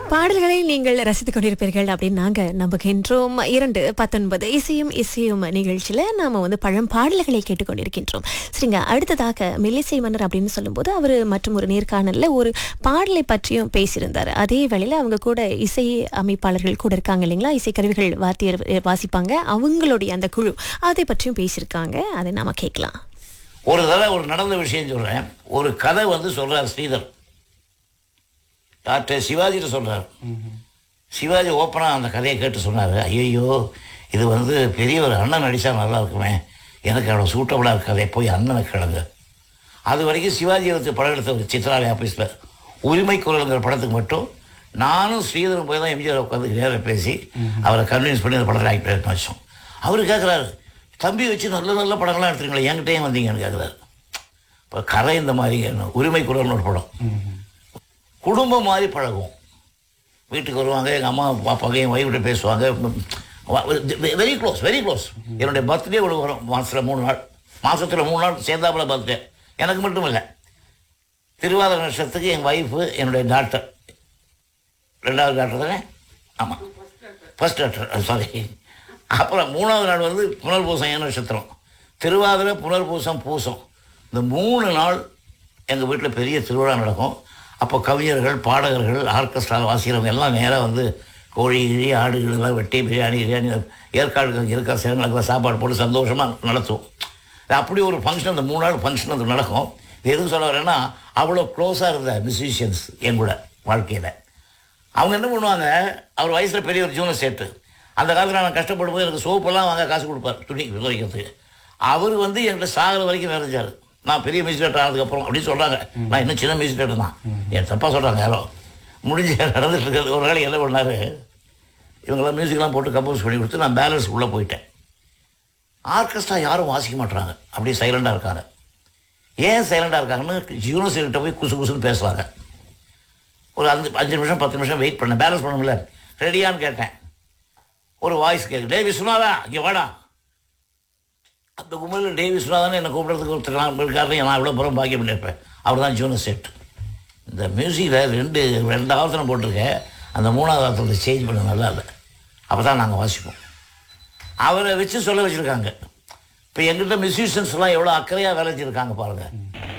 பாடல்களை நீங்கள் ரசித்துக் கொண்டிருப்பீர்கள் அப்படின்னு நாங்க நம்புகின்றோம் இரண்டு பத்தொன்பது இசையும் இசையும் நிகழ்ச்சியில நாம வந்து பழம் பாடல்களை கேட்டுக்கொண்டிருக்கின்றோம் சரிங்க அடுத்ததாக மெல்லிசை மன்னர் அப்படின்னு சொல்லும்போது அவர் மற்றும் ஒரு நேர்காணல்ல ஒரு பாடலை பற்றியும் பேசியிருந்தார் அதே வேளையில அவங்க கூட இசை அமைப்பாளர்கள் கூட இருக்காங்க இல்லைங்களா இசைக்கருவிகள் வாத்தியர் வாசிப்பாங்க அவங்களுடைய அந்த குழு அதை பற்றியும் பேசியிருக்காங்க அதை நாம கேட்கலாம் ஒரு தடவை ஒரு நடந்த விஷயம் சொல்கிறேன் ஒரு கதை வந்து சொல்கிறார் ஸ்ரீதர் டாக்டர் சிவாஜிட்ட சொல்கிறார் சிவாஜி ஓப்பனாக அந்த கதையை கேட்டு சொன்னார் ஐயோ இது வந்து பெரிய ஒரு அண்ணன் நடித்தா நல்லா இருக்குமே எனக்கு அவ்வளோ சூட்டபுளாக இருக்காதே போய் அண்ணனை கிளங்க அது வரைக்கும் சிவாஜி வந்து படம் எடுத்த ஒரு சித்ராலய ஆஃபீஸில் உரிமை குரலுங்கிற படத்துக்கு மட்டும் நானும் ஸ்ரீதரும் போய் தான் எம்ஜிஆர் உட்காந்து நேரில் பேசி அவரை கன்வின்ஸ் பண்ணி அந்த படத்தில் ஆக்ட் எடுத்து வச்சோம் அவர் கேட்குறாரு தம்பி வச்சு நல்ல நல்ல படங்கள்லாம் எடுத்துருங்களேன் என்கிட்டயும் வந்தீங்கன்னு கேட்குறாரு இப்போ கரை இந்த மாதிரி என்ன, உரிமை குரல்னு ஒரு படம் குடும்பம் மாதிரி பழகுவோம் வீட்டுக்கு வருவாங்க எங்கள் அம்மா பாப்பாங்க என் ஒய்ஃப்கிட்ட பேசுவாங்க வெரி க்ளோஸ் வெரி க்ளோஸ் என்னுடைய பர்த்டே ஒரு வரும் மாதத்தில் மூணு நாள் மாதத்தில் மூணு நாள் சேர்ந்தாப்புல பர்த்டே எனக்கு மட்டும் இல்லை திருவாதிரை நட்சத்திரத்துக்கு என் ஒய்ஃபு என்னுடைய டாக்டர் ரெண்டாவது டாக்டர் தானே ஆமாம் ஃபர்ஸ்ட் டாக்டர் சாரி அப்புறம் மூணாவது நாள் வந்து புனர்பூசம் ஏன் நட்சத்திரம் திருவாதிரை புனர்பூசம் பூசம் இந்த மூணு நாள் எங்கள் வீட்டில் பெரிய திருவிழா நடக்கும் அப்போ கவிஞர்கள் பாடகர்கள் ஆர்கெஸ்ட்ரா வாசிக்கிறவங்க எல்லாம் நேராக வந்து கோழி கிழி ஆடுகள் எல்லாம் வெட்டி பிரியாணி பிரியாணி ஏற்காடு இருக்கிற சேனங்களுக்கெல்லாம் சாப்பாடு போட்டு சந்தோஷமாக நடத்துவோம் அப்படி ஒரு ஃபங்க்ஷன் அந்த மூணு நாள் ஃபங்க்ஷன் அது நடக்கும் இது எதுக்கு சொல்ல வரேன்னா அவ்வளோ க்ளோஸாக இருந்த மியூசிஷியன்ஸ் என் கூட வாழ்க்கையில் அவங்க என்ன பண்ணுவாங்க அவர் வயசில் பெரிய ஒரு ஜூனியர் சேட்டு அந்த காலத்தில் நான் கஷ்டப்படும் போது எனக்கு சோப்பெல்லாம் வாங்க காசு கொடுப்பார் துணி துவைக்கிறதுக்கு அவர் வந்து என்கிட்ட சாகிற வரைக்கும் நிறைஞ்சார் நான் பெரிய மியூசிக் டேரக்டர் ஆனதுக்கப்புறம் அப்படின்னு சொல்கிறாங்க நான் இன்னும் சின்ன மியூசிக் டேரக்டர் தான் என் தப்பாக சொல்கிறாங்க யாரோ முடிஞ்சு நடந்துட்டு இருக்கிறது ஒரு நாளைக்கு என்ன பண்ணார் இவங்கெல்லாம் மியூசிக்லாம் போட்டு கம்போஸ் பண்ணி கொடுத்து நான் பேலன்ஸ் உள்ளே போயிட்டேன் ஆர்கெஸ்ட்ரா யாரும் வாசிக்க மாட்றாங்க அப்படியே சைலண்டாக இருக்காங்க ஏன் சைலண்டாக இருக்காங்கன்னு யூனிவர்சிட்டிகிட்ட போய் குசு குசுன்னு பேசுவாங்க ஒரு அஞ்சு அஞ்சு நிமிஷம் பத்து நிமிஷம் வெயிட் பண்ணேன் பேலன்ஸ் பண்ணணும்ல ரெடியான்னு கேட்டேன் ஒரு வாய்ஸ் கேட்கு டே விஸ்வநாதா இங்கே வாடா அந்த கும்பலில் டே விஸ்வநாதன் என்னை கூப்பிட்றதுக்கு ஒருத்தர் நான் இருக்காரு நான் இவ்வளோ புறம் பாக்கியம் பண்ணியிருப்பேன் அவர் தான் ஜூனியர் செட் இந்த மியூசிக்கில் ரெண்டு ரெண்டு ஆவர்த்தனம் போட்டிருக்கேன் அந்த மூணாவது ஆவர்த்தனத்தை சேஞ்ச் பண்ண நல்லா இல்லை அப்போ தான் நாங்கள் வாசிப்போம் அவரை வச்சு சொல்ல வச்சுருக்காங்க இப்போ எங்கிட்ட மியூசிஷியன்ஸ்லாம் எவ்வளோ அக்கறையாக வேலை செஞ்சுருக்காங்க பாருங்கள்